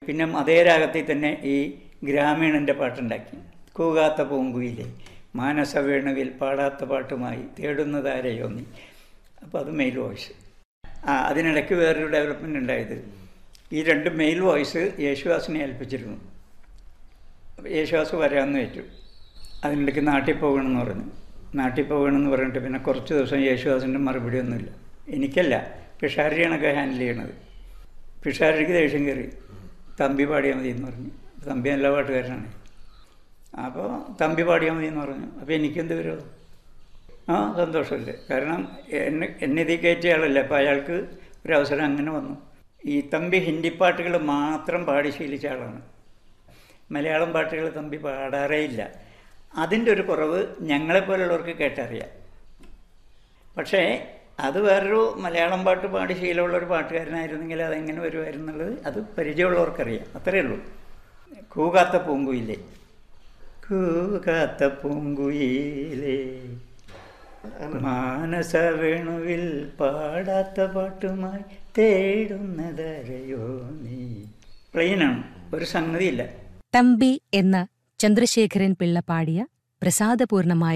പിന്നെ അതേ രാഗത്തിൽ തന്നെ ഈ ഗ്രാമീണൻ്റെ പാട്ടുണ്ടാക്കി കൂകാത്ത പൂങ്കുയിലെ മാനസ വേണുവിൽ പാടാത്ത പാട്ടുമായി തേടുന്നതാരെയോ നീ അപ്പോൾ അത് മെയിൽ വോയിസ് ആ അതിനിടയ്ക്ക് വേറൊരു ഡെവലപ്മെൻ്റ് ഉണ്ടായത് ഈ രണ്ട് മെയിൽ വോയിസ് യേശുദാസിനെ ഏൽപ്പിച്ചിരുന്നു അപ്പോൾ യേശുദാസ് വരാമെന്ന് വെച്ചു അതിനിടയ്ക്ക് നാട്ടിൽ പോകണമെന്ന് പറഞ്ഞു നാട്ടിൽ പോകണമെന്ന് പറഞ്ഞിട്ട് പിന്നെ കുറച്ച് ദിവസം യേശുദാസിൻ്റെ മറുപടി ഒന്നുമില്ല എനിക്കല്ല പിഷാരിയാണൊക്കെ ഹാൻഡിൽ ചെയ്യണത് പിഷാരിക്ക് ദേഷ്യം കയറി തമ്പി പാടിയാൽ മതി എന്ന് പറഞ്ഞു തമ്പി നല്ല പാട്ടുകാരനാണ് അപ്പോൾ തമ്പി പാടിയാൽ മതി എന്ന് പറഞ്ഞു അപ്പോൾ എനിക്കെന്ത് വിരോധം ആ സന്തോഷമല്ലേ കാരണം എന്നെ എന്നെ ഇതിൽ കയറ്റിയ ആളല്ലേ അപ്പോൾ അയാൾക്ക് ഒരു അവസരം അങ്ങനെ വന്നു ഈ തമ്പി ഹിന്ദി പാട്ടുകൾ മാത്രം പാടി ശീലിച്ച ആളാണ് മലയാളം പാട്ടുകൾ തമ്പി പാടാറേ ഇല്ല അതിൻ്റെ ഒരു കുറവ് ഞങ്ങളെപ്പോലുള്ളവർക്ക് കേട്ടറിയാം പക്ഷേ അത് വേറൊരു മലയാളം പാട്ട് പാടി ശീലമുള്ള ഒരു പാട്ടുകാരനായിരുന്നെങ്കിൽ അതെങ്ങനെ വരുമായിരുന്നുള്ളത് അത് പരിചയമുള്ളവർക്കറിയാം അത്രയേ ഉള്ളൂ കൂകാത്ത പൂങ്കുയിലേ കൂകാത്ത പൂങ്കുയിലേ മാനസ വേണുവിൽ പാടാത്ത പാട്ടുമായി തേടുന്നതരയോ നീ പ്ലെയിനാണ് ഒരു സംഗതിയില്ല തമ്പി എന്ന ചന്ദ്രശേഖരൻ പിള്ള പാടിയ പ്രസാദപൂർണമായ